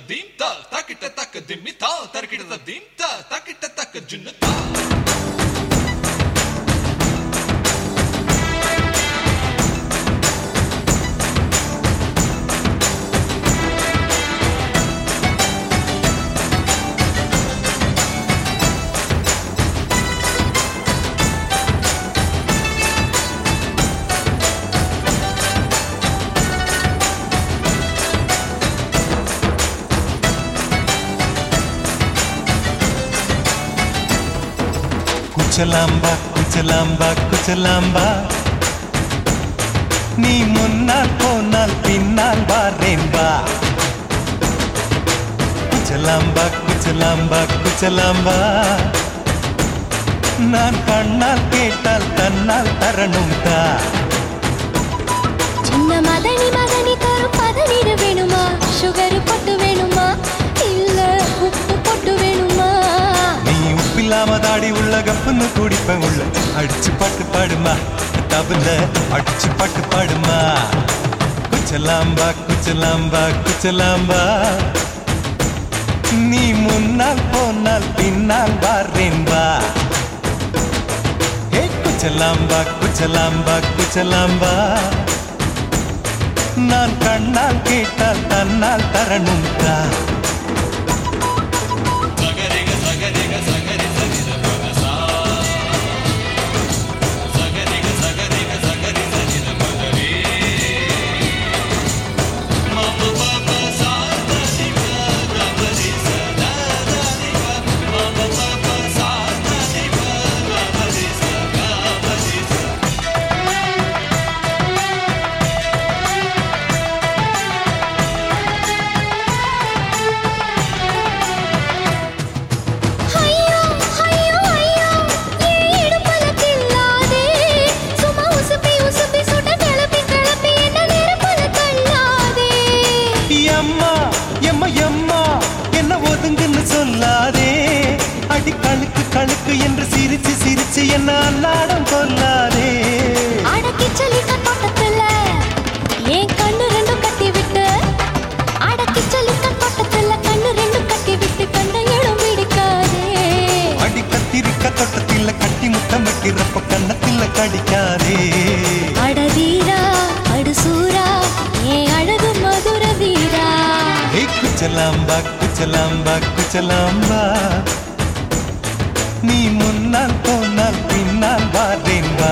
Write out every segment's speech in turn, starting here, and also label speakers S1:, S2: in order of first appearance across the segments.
S1: ದೀಂತ ತಕಿಟ ತಕ್ಕ ದಿಮ್ಮಿತ ತರಕಿಟದ ದೀಂತ ತಕಿಟ ತಕ್ಕ ಜುನ್ನುತ
S2: குச்சலாம்பா குச்சலாம்பா குச்சலாம்பா நீ முன்னால் போனால் பின்னால் வாரேன்பா குச்சலாம்பா குச்சலாம்பா குச்சலாம்பா நான் கண்ணால் கேட்டால் தன்னால் தரணும் தா
S3: சின்ன மதனி மதனி தரும் பதநீர் வேணுமா சுகர் பொட்டு வேணுமா இல்ல உப்பு பொட்டு வேணுமா
S2: நீ உப்பில்லாம தாடி உள்ள கப்புன்னு குடிப்பேன் உள்ள அடிச்சு பாட்டு பாடுமா தபுல அடிச்சு பாட்டு பாடுமா குச்சலாம்பா குச்சலாம்பா குச்சலாம்பா நீ முன்னால் போனால் பின்னால் வாரேன்பா ஹே குச்சலாம்பா குச்சலாம்பா குச்சலாம்பா நான் கண்ணால் கேட்டால் தன்னால் தரணும் தான்
S1: ಸಗರಿಗ ಸಗರಿಗ ಸಗರಿ ಸರಿದ ಮಗಸಾ ಸಗರಿಗ ಸಗರಿಗ ಸಗರಿ ಸರಿದ ಮಗರಿ ಮಮ ಪಪ ಸಾದ ಶಿವ ರಬರಿ ಸದಾ ದಾನಿಗ ಮಮ ಪಪ ಸಾದ ಶಿವ ರಬರಿ ಸದಾ ಬರಿ
S3: ஐயோ ஐயோ ஐயோ ஏன் இடுப்புல கில்லாதே சும்மா உசுப்பி உசுப்பி சுட கிளப்பி கிளப்பி என்ன நெருப்புல தள்ளாதே
S2: எம்மா எம்மா எம்மா என்ன ஒதுங்குன்னு சொல்லாதே அடி கழுக்கு கழுக்கு என்று சிரிச்சு சிரிச்சு என்ன அல்லாடம் கொல்லாதே
S3: அடக்கி சொல்லி கட்டோட்டத்துல என் கண்ணு ரெண்டும் கட்டி விட்டு அடக்கி சொல்லி கட்டோட்டத்துல கண்ணு ரெண்டும் கட்டி விட்டு கண்ணை இடம் பிடிக்காதே
S2: அடி கத்திரிக்க தொட்டத்தில கட்டி முத்தம் வைக்கிறப்ப கன்னத்தில கடிக்காதே
S3: அடதீரா அடுசூரா ஏன் அழகு மதுர வீரா
S2: ஏய் குச்சலாம்பா குச்சலாம்பா குச்சலாம்பா நீ முன்னால் போனால் பின்னால் வாரேன்பா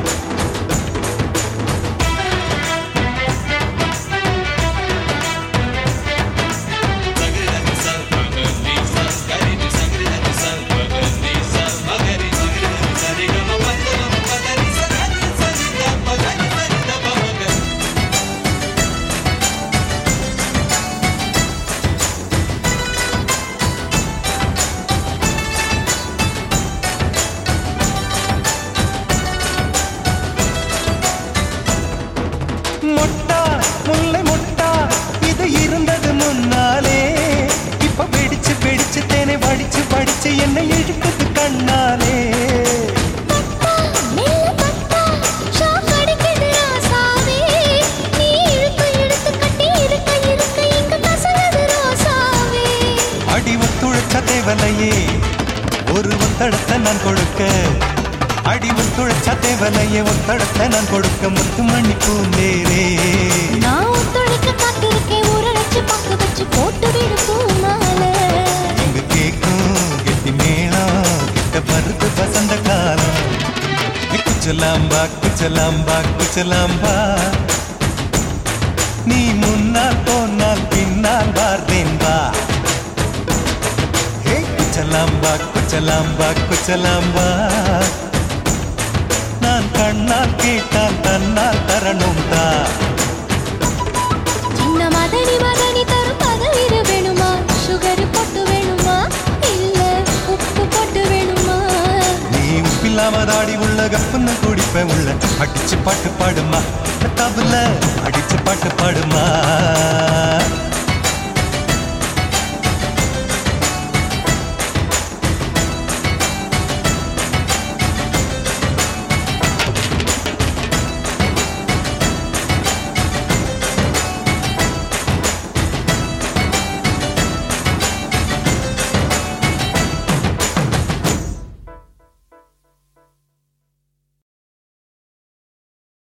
S2: மொட்டா முல்லை மொட்டா இது இருந்தது முன்னாலே இப்ப வெடிச்சு வெடிச்சு தேனை வடிச்சு வடிச்சு என்னை இழுக்குது கண்ணாலே
S3: பட்டா மெல்ல பட்டா ஷாக் அடிக்குது ராசாவே நீ இழுத்து இழுத்து கட்டி இருக்க இருக்க இங்க கசகுது ரோசாவே
S2: அடி ஒத்துழைச்ச தேவலையே ஒரு ஒத்தடத்தை நான் கொடுக்க அடி ஒத்துழைச்ச தேவலையே ஒத்தடத்தை நான் கொடுக்க முத்துமணி பூந்தேரே
S3: நான் ஒத்துழைக்க காத்திருக்கேன் ஊரழைச்சு பக்க வச்சு போட்டு விடு பூமாலை
S2: இங்கு கேக்கும் கெட்டி மேளம் கிட்ட வருது வசந்த காலம் குச்சலாம்பா குச்சலாம்பா குச்சலாம்பா நீ முன்னால் போனால் பின்னால் வாரேன்பா ஹே குச்சலாம்பா குச்சலாம்பா குச்சலாம்பா நான் கண்ணால் கேட்டால் தன்னால் தரணும் தான்
S3: சின்ன மதனி மதனி தரும் பதவீர் வேணுமா சுகர் பொட்டு வேணுமா இல்ல உப்பு பொட்டு வேணுமா
S2: நீ உப்பில்லாம தாடி உள்ள கப்புன்னு குடிப்பேன் உள்ள அடிச்சு பாட்டு பாடுமா தபுல அடிச்சு பாட்டு பாடுமா